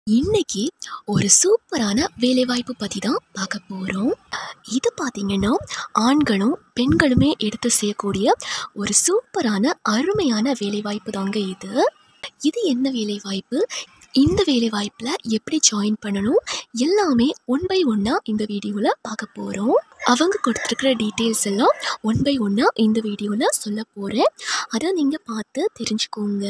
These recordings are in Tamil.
இன்னைக்கு ஒரு சூப்பரான வேலைவாய்ப்பு பற்றி தான் பார்க்க போகிறோம் இது பார்த்தீங்கன்னா ஆண்களும் பெண்களுமே எடுத்து செய்யக்கூடிய ஒரு சூப்பரான அருமையான வேலைவாய்ப்பு தாங்க இது இது என்ன வேலைவாய்ப்பு இந்த வேலைவாய்ப்பில் எப்படி ஜாயின் பண்ணணும் எல்லாமே ஒன் பை ஒன்னாக இந்த வீடியோவில் பார்க்க போகிறோம் அவங்க கொடுத்துருக்குற டீட்டெயில்ஸ் எல்லாம் ஒன் பை ஒன்னாக இந்த வீடியோவில் சொல்ல போகிறேன் அதை நீங்கள் பார்த்து தெரிஞ்சுக்கோங்க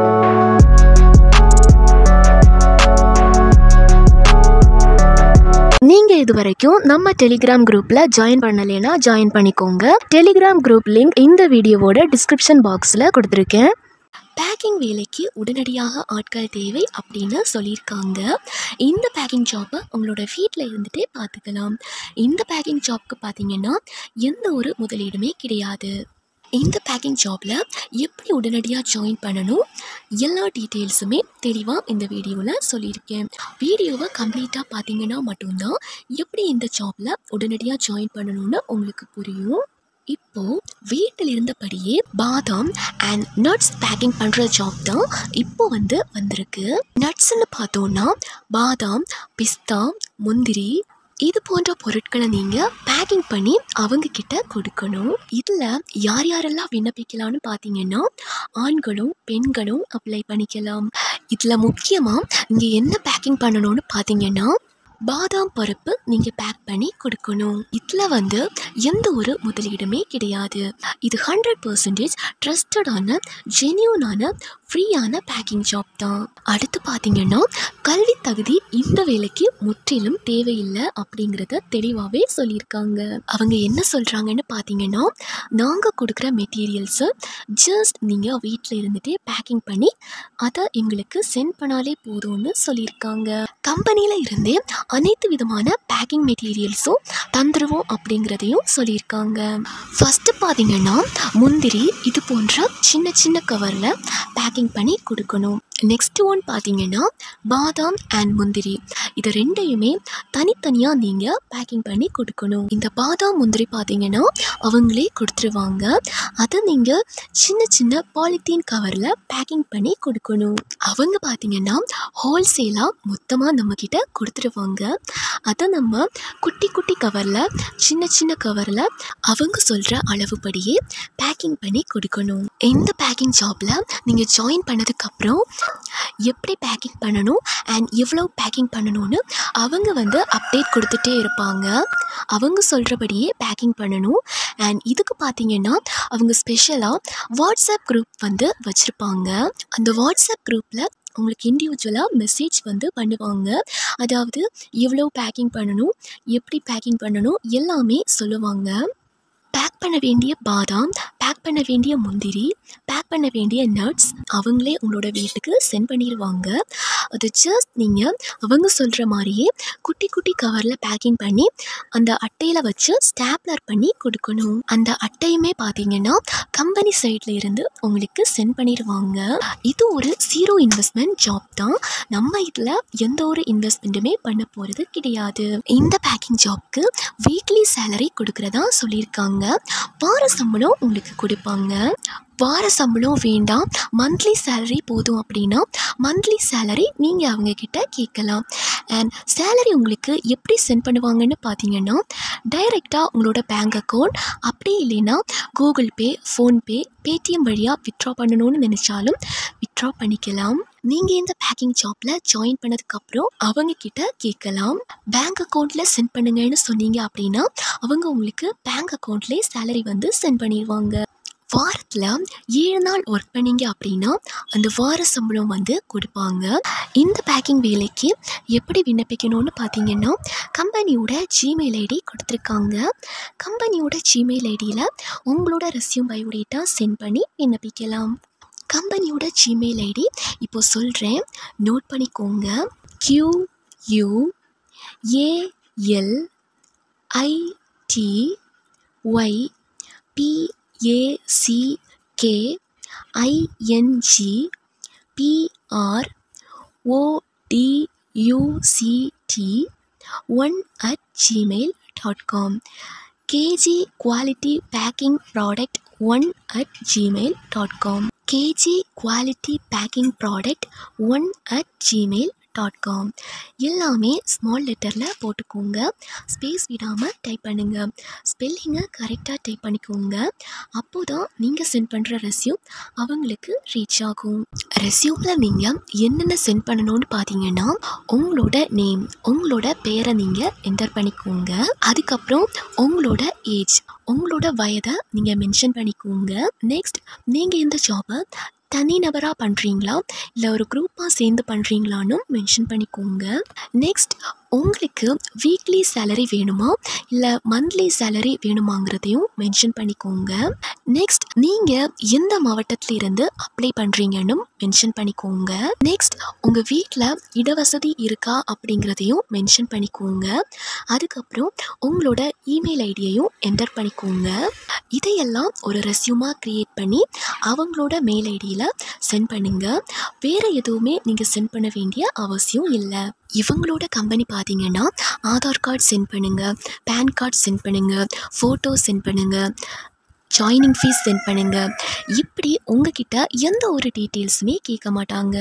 நீங்கள் இது வரைக்கும் நம்ம டெலிகிராம் குரூப்பில் ஜாயின் பண்ணலைன்னா ஜாயின் பண்ணிக்கோங்க டெலிகிராம் குரூப் லிங்க் இந்த வீடியோவோட டிஸ்கிரிப்ஷன் பாக்ஸில் கொடுத்துருக்கேன் பேக்கிங் வேலைக்கு உடனடியாக ஆட்கள் தேவை அப்படின்னு சொல்லியிருக்காங்க இந்த பேக்கிங் ஜாப்பை உங்களோட வீட்டில் இருந்துகிட்டே பார்த்துக்கலாம் இந்த பேக்கிங் ஜாப்க்கு பார்த்தீங்கன்னா எந்த ஒரு முதலீடுமே கிடையாது இந்த பேக்கிங் ஜாப்பில் எப்படி உடனடியாக ஜாயின் பண்ணணும் எல்லா டீட்டெயில்ஸுமே தெளிவாக இந்த வீடியோவில் சொல்லியிருக்கேன் வீடியோவை கம்ப்ளீட்டாக பார்த்தீங்கன்னா மட்டும்தான் எப்படி இந்த ஜாப்பில் உடனடியாக ஜாயின் பண்ணணும்னு உங்களுக்கு புரியும் இப்போ வீட்டில் இருந்தபடியே பாதாம் அண்ட் நட்ஸ் பேக்கிங் பண்ணுற ஜாப் தான் இப்போ வந்து வந்திருக்கு நட்ஸ்ன்னு பார்த்தோன்னா பாதாம் பிஸ்தா முந்திரி இது போன்ற பொருட்களை நீங்கள் பேக்கிங் பண்ணி அவங்க கிட்ட கொடுக்கணும் இதில் யார் யாரெல்லாம் விண்ணப்பிக்கலாம்னு பார்த்தீங்கன்னா ஆண்களும் பெண்களும் அப்ளை பண்ணிக்கலாம் இதில் முக்கியமாக நீங்கள் என்ன பேக்கிங் பண்ணணும்னு பார்த்தீங்கன்னா பாதாம் பருப்பு நீங்கள் பேக் பண்ணி கொடுக்கணும் இதில் வந்து எந்த ஒரு முதலீடுமே கிடையாது இது ஹண்ட்ரட் பர்சன்டேஜ் ட்ரஸ்டடான ஜென்யூனான ஃப்ரீயான பேக்கிங் ஜாப் தான் அடுத்து பார்த்தீங்கன்னா கல்வி தகுதி இந்த வேலைக்கு முற்றிலும் தேவையில்லை அப்படிங்கிறத தெளிவாகவே சொல்லியிருக்காங்க அவங்க என்ன சொல்கிறாங்கன்னு பார்த்தீங்கன்னா நாங்கள் கொடுக்குற மெட்டீரியல்ஸை ஜஸ்ட் நீங்கள் வீட்டில் இருந்துகிட்டே பேக்கிங் பண்ணி அதை எங்களுக்கு சென்ட் பண்ணாலே போதும்னு சொல்லியிருக்காங்க கம்பெனியில் இருந்தே அனைத்து விதமான பேக்கிங் மெட்டீரியல்ஸும் தந்துடுவோம் அப்படிங்கிறதையும் சொல்லியிருக்காங்க ஃபஸ்ட்டு பார்த்தீங்கன்னா முந்திரி இது போன்ற சின்ன சின்ன கவரில் பேக்கிங் பண்ணி கொடுக்கணும் நெக்ஸ்ட் ஒன் பார்த்தீங்கன்னா பாதாம் அண்ட் முந்திரி இது ரெண்டையுமே தனித்தனியாக நீங்கள் பேக்கிங் பண்ணி கொடுக்கணும் இந்த பாதாம் முந்திரி பார்த்தீங்கன்னா அவங்களே கொடுத்துருவாங்க அதை நீங்கள் சின்ன சின்ன பாலித்தீன் கவரில் பேக்கிங் பண்ணி கொடுக்கணும் அவங்க பார்த்தீங்கன்னா ஹோல்சேலாக மொத்தமாக நம்மக்கிட்ட கொடுத்துருவாங்க அதை நம்ம குட்டி குட்டி கவரில் சின்ன சின்ன கவரில் அவங்க சொல்கிற அளவுப்படியே பேக்கிங் பண்ணி கொடுக்கணும் இந்த பேக்கிங் ஜாப்பில் நீங்கள் ஜாயின் பண்ணதுக்கப்புறம் எப்படி பேக்கிங் பண்ணணும் அண்ட் எவ்வளோ பேக்கிங் பண்ணணும்னு அவங்க வந்து அப்டேட் கொடுத்துட்டே இருப்பாங்க அவங்க சொல்கிறபடியே பேக்கிங் பண்ணணும் அண்ட் இதுக்கு பார்த்தீங்கன்னா அவங்க ஸ்பெஷலாக வாட்ஸ்அப் குரூப் வந்து வச்சுருப்பாங்க அந்த வாட்ஸ்அப் குரூப்பில் உங்களுக்கு இண்டிவிஜுவலாக மெசேஜ் வந்து பண்ணுவாங்க அதாவது எவ்வளோ பேக்கிங் பண்ணணும் எப்படி பேக்கிங் பண்ணணும் எல்லாமே சொல்லுவாங்க பேக் பண்ண வேண்டிய பாதாம் பேக் பண்ண வேண்டிய முந்திரி பேக் பண்ண வேண்டிய நட்ஸ் அவங்களே உங்களோட வீட்டுக்கு சென்ட் பண்ணிடுவாங்க அது ஜஸ்ட் நீங்கள் அவங்க சொல்கிற மாதிரியே குட்டி குட்டி கவரில் பேக்கிங் பண்ணி அந்த அட்டையில் வச்சு ஸ்டாப்லர் பண்ணி கொடுக்கணும் அந்த அட்டையுமே பார்த்தீங்கன்னா கம்பெனி சைடில் இருந்து உங்களுக்கு சென்ட் பண்ணிடுவாங்க இது ஒரு ஜீரோ இன்வெஸ்ட்மெண்ட் ஜாப் தான் நம்ம இதில் எந்த ஒரு இன்வெஸ்ட்மெண்ட்டுமே பண்ண போகிறது கிடையாது இந்த பேக்கிங் ஜாப்க்கு வீக்லி சேலரி கொடுக்குறதா சொல்லியிருக்காங்க வார சம்பளம் உங்களுக்கு கொடுப்பாங்க வார சம்பளம் வேண்டாம் மந்த்லி சேலரி போதும் அப்படின்னா மந்த்லி சேலரி நீங்கள் அவங்கக்கிட்ட கேட்கலாம் அண்ட் சேலரி உங்களுக்கு எப்படி சென்ட் பண்ணுவாங்கன்னு பார்த்தீங்கன்னா டைரெக்டாக உங்களோட பேங்க் அக்கௌண்ட் அப்படி இல்லைன்னா கூகுள் பே ஃபோன்பே பேடிஎம் வழியாக வித்ட்ரா பண்ணணும்னு நினச்சாலும் வித்ட்ரா பண்ணிக்கலாம் நீங்கள் இந்த பேக்கிங் ஜாப்பில் ஜாயின் பண்ணதுக்கப்புறம் அவங்க கிட்ட கேட்கலாம் பேங்க் அக்கௌண்ட்டில் சென்ட் பண்ணுங்கன்னு சொன்னீங்க அப்படின்னா அவங்க உங்களுக்கு பேங்க் அக்கௌண்ட்லேயே சேலரி வந்து சென்ட் பண்ணிடுவாங்க வாரத்தில் ஏழு நாள் ஒர்க் பண்ணீங்க அப்படின்னா அந்த வார சம்பளம் வந்து கொடுப்பாங்க இந்த பேக்கிங் வேலைக்கு எப்படி விண்ணப்பிக்கணும்னு பார்த்தீங்கன்னா கம்பெனியோட ஜிமெயில் ஐடி கொடுத்துருக்காங்க கம்பெனியோட ஜிமெயில் ஐடியில் உங்களோட ரெஸ்யூம் பயோடேட்டா சென்ட் பண்ணி விண்ணப்பிக்கலாம் கம்பெனியோட ஜிமெயில் ஐடி இப்போ சொல்கிறேன் நோட் பண்ணிக்கோங்க Q U A L I T Y P A C K I N G P R O D U C T one at Gmail dot com KG quality packing product one at Gmail dot com KG quality packing product one at Gmail dot com எல்லாமே ஸ்மால் லெட்டரில் போட்டுக்கோங்க ஸ்பேஸ் விடாமல் டைப் பண்ணுங்கள் ஸ்பெல்லிங்கை கரெக்டாக டைப் பண்ணிக்கோங்க அப்போ தான் நீங்கள் சென்ட் பண்ணுற ரெஸ்யூம் அவங்களுக்கு ரீச் ஆகும் ரெஸ்யூமில் நீங்கள் என்னென்ன சென்ட் பண்ணணும்னு பார்த்தீங்கன்னா உங்களோட நேம் உங்களோட பேரை நீங்கள் என்டர் பண்ணிக்கோங்க அதுக்கப்புறம் உங்களோட ஏஜ் உங்களோட வயதை நீங்கள் மென்ஷன் பண்ணிக்கோங்க நெக்ஸ்ட் நீங்கள் இந்த ஜாபை தனிநபராக பண்ணுறீங்களா இல்லை ஒரு குரூப்பாக சேர்ந்து பண்ணுறீங்களான்னு மென்ஷன் பண்ணிக்கோங்க நெக்ஸ்ட் உங்களுக்கு வீக்லி சேலரி வேணுமா இல்லை மந்த்லி சேலரி வேணுமாங்கிறதையும் மென்ஷன் பண்ணிக்கோங்க நெக்ஸ்ட் நீங்கள் எந்த மாவட்டத்தில் இருந்து அப்ளை பண்ணுறீங்கன்னு மென்ஷன் பண்ணிக்கோங்க நெக்ஸ்ட் உங்கள் வீட்டில் இடவசதி இருக்கா அப்படிங்கிறதையும் மென்ஷன் பண்ணிக்கோங்க அதுக்கப்புறம் உங்களோட இமெயில் ஐடியையும் என்டர் பண்ணிக்கோங்க இதையெல்லாம் ஒரு ரெஸ்யூமாக க்ரியேட் பண்ணி அவங்களோட மெயில் ஐடியில் சென்ட் பண்ணுங்கள் வேறு எதுவுமே நீங்கள் சென்ட் பண்ண வேண்டிய அவசியம் இல்லை இவங்களோட கம்பெனி பார்த்தீங்கன்னா ஆதார் கார்டு சென்ட் பண்ணுங்கள் பேன் கார்டு சென்ட் பண்ணுங்கள் ஃபோட்டோ சென்ட் பண்ணுங்கள் ஜாயினிங் ஃபீஸ் சென்ட் பண்ணுங்கள் இப்படி உங்ககிட்ட எந்த ஒரு டீட்டெயில்ஸுமே கேட்க மாட்டாங்க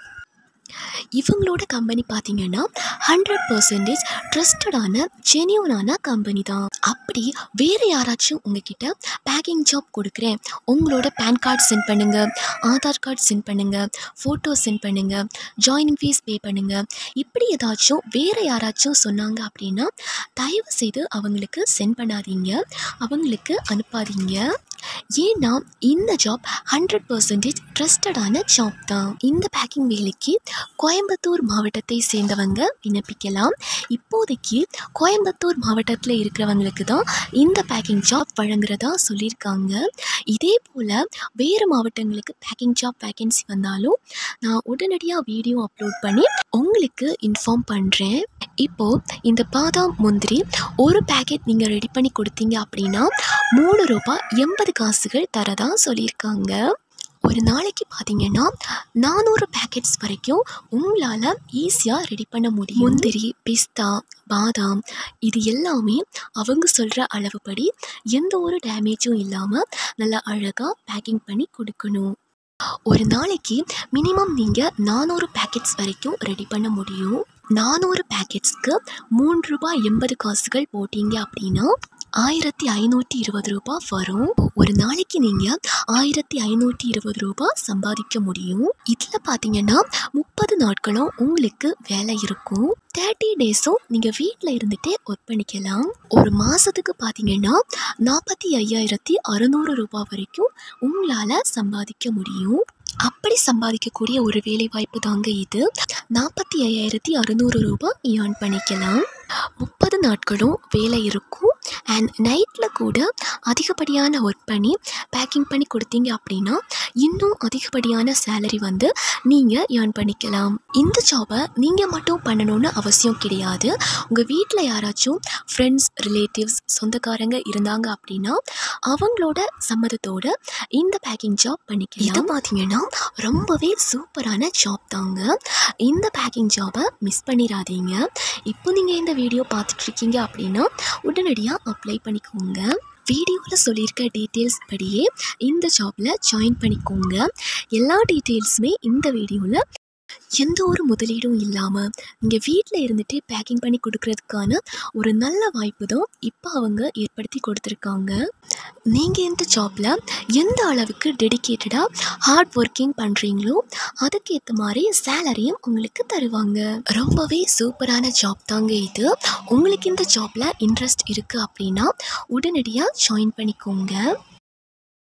இவங்களோட கம்பெனி பார்த்தீங்கன்னா ஹண்ட்ரட் பர்சன்டேஜ் ட்ரஸ்டடான ஜெனியூனான கம்பெனி தான் அப்படி வேறு யாராச்சும் உங்ககிட்ட பேக்கிங் ஜாப் கொடுக்குறேன் உங்களோட பேன் கார்டு சென்ட் பண்ணுங்கள் ஆதார் கார்டு சென்ட் பண்ணுங்கள் ஃபோட்டோ சென்ட் பண்ணுங்கள் ஜாயினிங் ஃபீஸ் பே பண்ணுங்கள் இப்படி ஏதாச்சும் வேறு யாராச்சும் சொன்னாங்க அப்படின்னா தயவு செய்து அவங்களுக்கு சென்ட் பண்ணாதீங்க அவங்களுக்கு அனுப்பாதீங்க ஏன்னா இந்த ஜாப் ஹண்ட்ரட் பர்சன்டேஜ் ட்ரஸ்டடான ஜாப் தான் இந்த பேக்கிங் வேலைக்கு கோயம்புத்தூர் மாவட்டத்தை சேர்ந்தவங்க விண்ணப்பிக்கலாம் இப்போதைக்கு கோயம்புத்தூர் மாவட்டத்தில் இருக்கிறவங்களுக்கு தான் இந்த பேக்கிங் ஜாப் வழங்குறதா சொல்லியிருக்காங்க இதே போல் வேறு மாவட்டங்களுக்கு பேக்கிங் ஜாப் வேகன்சி வந்தாலும் நான் உடனடியாக வீடியோ அப்லோட் பண்ணி உங்களுக்கு இன்ஃபார்ம் பண்ணுறேன் இப்போது இந்த பாதாம் முந்திரி ஒரு பேக்கெட் நீங்கள் ரெடி பண்ணி கொடுத்தீங்க அப்படின்னா மூணு ரூபாய் எண்பது காசுகள் தரதா சொல்லியிருக்காங்க ஒரு நாளைக்கு பார்த்தீங்கன்னா நானூறு பேக்கெட்ஸ் வரைக்கும் உங்களால் ஈஸியாக ரெடி பண்ண முடியும் முந்திரி பிஸ்தா பாதாம் இது எல்லாமே அவங்க சொல்கிற அளவுப்படி எந்த ஒரு டேமேஜும் இல்லாமல் நல்லா அழகாக பேக்கிங் பண்ணி கொடுக்கணும் ஒரு நாளைக்கு மினிமம் நீங்கள் நானூறு பேக்கெட்ஸ் வரைக்கும் ரெடி பண்ண முடியும் நானூறு பேக்கெட்ஸ்க்கு மூன்று ரூபாய் எண்பது காசுகள் போட்டீங்க அப்படின்னா ஆயிரத்தி ஐநூற்றி இருபது ரூபாய் வரும் ஒரு நாளைக்கு நீங்கள் ஆயிரத்தி ஐநூற்றி இருபது ரூபாய் சம்பாதிக்க முடியும் இதில் பார்த்தீங்கன்னா முப்பது நாட்களும் உங்களுக்கு வேலை இருக்கும் தேர்ட்டி டேஸும் நீங்கள் வீட்டில் இருந்துகிட்டே ஒர்க் பண்ணிக்கலாம் ஒரு மாதத்துக்கு பார்த்தீங்கன்னா நாற்பத்தி ஐயாயிரத்தி அறநூறு ரூபாய் வரைக்கும் உங்களால் சம்பாதிக்க முடியும் அப்படி சம்பாதிக்கக்கூடிய ஒரு வேலை வாய்ப்பு தாங்க இது நாற்பத்தி ஐயாயிரத்தி அறுநூறு ரூபாய் ஏர்ன் பண்ணிக்கலாம் முப்பது நாட்களும் வேலை இருக்கும் அண்ட் நைட்டில் கூட அதிகப்படியான ஒர்க் பண்ணி பேக்கிங் பண்ணி கொடுத்தீங்க அப்படின்னா இன்னும் அதிகப்படியான சேலரி வந்து நீங்கள் ஏர்ன் பண்ணிக்கலாம் இந்த ஜாபை நீங்கள் மட்டும் பண்ணணும்னு அவசியம் கிடையாது உங்கள் வீட்டில் யாராச்சும் ஃப்ரெண்ட்ஸ் ரிலேட்டிவ்ஸ் சொந்தக்காரங்க இருந்தாங்க அப்படின்னா அவங்களோட சம்மதத்தோட இந்த பேக்கிங் ஜாப் பண்ணிக்கலாம் இது பார்த்தீங்கன்னா ரொம்பவே சூப்பரான ஜாப் தாங்க இந்த பேக்கிங் ஜாபை மிஸ் பண்ணிடாதீங்க இப்போ நீங்கள் இந்த வீடியோ பார்த்துட்ருக்கீங்க அப்படின்னா உடனடியாக அப்ளை பண்ணிக்கோங்க வீடியோவில் சொல்லியிருக்க டீட்டெயில்ஸ் படியே இந்த ஜாபில் ஜாயின் பண்ணிக்கோங்க எல்லா டீட்டெயில்ஸுமே இந்த வீடியோவில் எந்த ஒரு முதலீடும் இல்லாமல் நீங்கள் வீட்டில் இருந்துகிட்டே பேக்கிங் பண்ணி கொடுக்கறதுக்கான ஒரு நல்ல வாய்ப்பு தான் இப்போ அவங்க ஏற்படுத்தி கொடுத்துருக்காங்க நீங்கள் இந்த ஜாப்பில் எந்த அளவுக்கு டெடிக்கேட்டடாக ஹார்ட் ஒர்க்கிங் பண்ணுறீங்களோ அதுக்கேற்ற மாதிரி சேலரியும் உங்களுக்கு தருவாங்க ரொம்பவே சூப்பரான ஜாப் தாங்க இது உங்களுக்கு இந்த ஜாப்பில் இன்ட்ரெஸ்ட் இருக்குது அப்படின்னா உடனடியாக ஜாயின் பண்ணிக்கோங்க